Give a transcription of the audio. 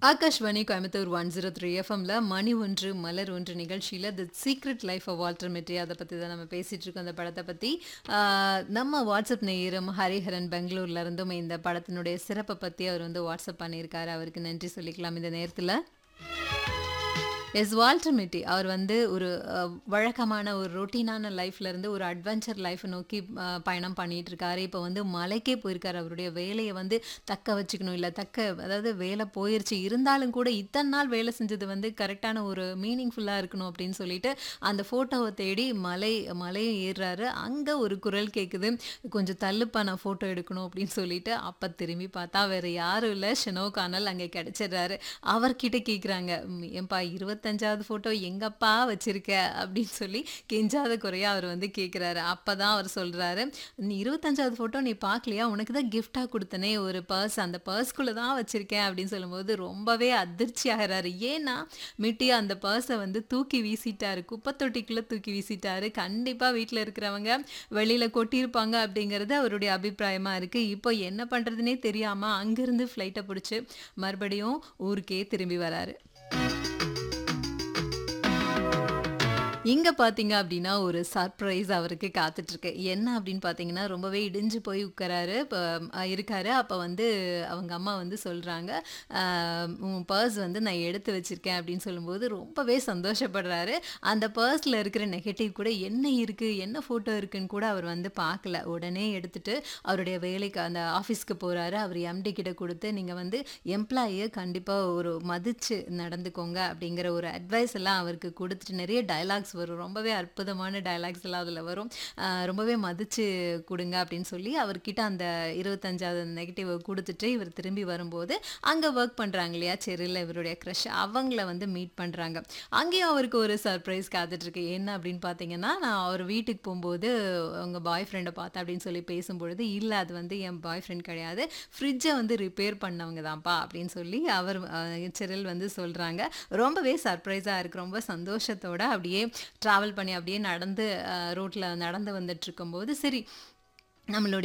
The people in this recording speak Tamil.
Akashvani Coimbatore one zero three எஃப்எம்ல மணி ஒன்று மலர் ஒன்று நிகழ்ச்சியில் the secret life of Walter Mitty அதை பற்றி தான் நம்ம பேசிகிட்டு இருக்கோம் அந்த படத்தை பற்றி நம்ம வாட்ஸ்அப் நேயரும் ஹரிஹரன் பெங்களூர்ல இருந்தும் இந்த படத்தினுடைய சிறப்பை பற்றி அவர் வந்து வாட்ஸ்அப் பண்ணியிருக்காரு அவருக்கு நன்றி சொல்லிக்கலாம் இந்த நேரத்தில் எஸ் வால்டர் மிட்டி அவர் வந்து ஒரு அஹ், வழக்கமான ஒரு ரொட்டீனான லைஃப்ல இருந்து ஒரு அட்வென்ச்சர் லைஃப் நோக்கி அஹ், பயணம் பண்ணிட்டு இருக்காரு இப்போ வந்து மலைக்கே போயிருக்காரு அவருடைய வேலையை வந்து தக்க வச்சுக்கணும் இல்லை தக்க அதாவது வேலை போயிருச்சு இருந்தாலும் கூட இத்தனை நாள் வேலை செஞ்சது வந்து கரெக்டான ஒரு மீனிங்ஃபுல்லாக இருக்கணும் அப்படின்னு சொல்லிட்டு அந்த ஃபோட்டோவை தேடி மலை மலையை ஏறுறாரு அங்கே ஒரு குரல் கேட்குது கொஞ்சம் தள்ளுப்பா நான் ஃபோட்டோ எடுக்கணும் அப்படின்னு சொல்லிட்டு அப்போ திரும்பி பார்த்தா வேற யாரும் இல்லை ஷெனோ கானல் அங்கே கிடைச்சிடுறாரு அவர்கிட்ட கேட்குறாங்க ஏன்பா இருபத்தஞ்சாவது ஃபோட்டோ எங்கப்பா வச்சிருக்க அப்படின்னு சொல்லி கெஞ்சாத குறையா அவர் வந்து கேட்குறாரு அப்போ தான் அவர் சொல்கிறாரு நீ இருபத்தஞ்சாவது ஃபோட்டோ நீ பார்க்கலையா உனக்கு தான் கிஃப்டாக கொடுத்தனே ஒரு பர்ஸ் அந்த பர்ஸ்குள்ளே தான் வச்சுருக்கேன் அப்படின்னு சொல்லும்போது ரொம்பவே அதிர்ச்சி ஆகிறாரு ஏன்னா மிட்டி அந்த பர்ஸை வந்து தூக்கி வீசிட்டாரு குப்பை தொட்டிக்குள்ளே தூக்கி வீசிட்டாரு கண்டிப்பாக வீட்டில் இருக்கிறவங்க வெளியில் கொட்டியிருப்பாங்க அப்படிங்கிறது அவருடைய அபிப்பிராயமாக இருக்குது இப்போ என்ன பண்ணுறதுனே தெரியாமல் அங்கேருந்து ஃப்ளைட்டை பிடிச்சி மறுபடியும் ஊருக்கே திரும்பி வராரு இங்கே பார்த்தீங்க அப்படின்னா ஒரு சர்ப்ரைஸ் அவருக்கு காத்துட்ருக்கு என்ன அப்படின்னு பார்த்தீங்கன்னா ரொம்பவே இடிஞ்சு போய் உட்காராரு இப்போ இருக்காரு அப்போ வந்து அவங்க அம்மா வந்து சொல்கிறாங்க உன் பர்ஸ் வந்து நான் எடுத்து வச்சிருக்கேன் அப்படின்னு சொல்லும்போது ரொம்பவே சந்தோஷப்படுறாரு அந்த பர்ஸில் இருக்கிற நெகட்டிவ் கூட என்ன இருக்குது என்ன ஃபோட்டோ இருக்குன்னு கூட அவர் வந்து பார்க்கல உடனே எடுத்துட்டு அவருடைய வேலைக்கு அந்த ஆஃபீஸ்க்கு போகிறாரு அவர் எம்டி கிட்ட கொடுத்து நீங்கள் வந்து எம்ப்ளாயியை கண்டிப்பாக ஒரு மதித்து நடந்துக்கோங்க அப்படிங்கிற ஒரு அட்வைஸ் எல்லாம் அவருக்கு கொடுத்துட்டு நிறைய டயலாக்ஸ் வரும் ரொம்பவே அற்புதமான டயலாக்ஸ் எல்லாம் அதில் வரும் ஆஹ் ரொம்பவே மதித்து கொடுங்க அப்படின்னு சொல்லி அவர்கிட்ட அந்த இருபத்தஞ்சாவது நெகட்டிவ் கொடுத்துட்டு இவர் திரும்பி வரும்போது அங்கே ஒர்க் பண்ணுறாங்க இல்லையா செரில் இவருடைய க்ரஷ் அவங்கள வந்து மீட் பண்ணுறாங்க அங்கேயும் அவருக்கு ஒரு சர்ப்ரைஸ் காத்துட்ருக்கு என்ன அப்படின்னு பார்த்தீங்கன்னா நான் அவர் வீட்டுக்கு போகும்போது அவங்க பாய் ஃப்ரெண்டை பார்த்தேன் அப்படின்னு சொல்லி பேசும்பொழுது இல்லை அது வந்து என் பாய் ஃப்ரெண்ட் கிடையாது ஃப்ரிட்ஜை வந்து ரிப்பேர் பண்ணவங்க தான்ப்பா அப்படின்னு சொல்லி அவர் அஹ், செரில் வந்து சொல்கிறாங்க ரொம்பவே சர்ப்ரைஸாக இருக்குது ரொம்ப சந்தோஷத்தோட அப்படியே ட்ராவல் பண்ணி அப்படியே நடந்து ரோட்டில் நடந்து வந்துட்டு இருக்கும்போது சரி நம்மளுடைய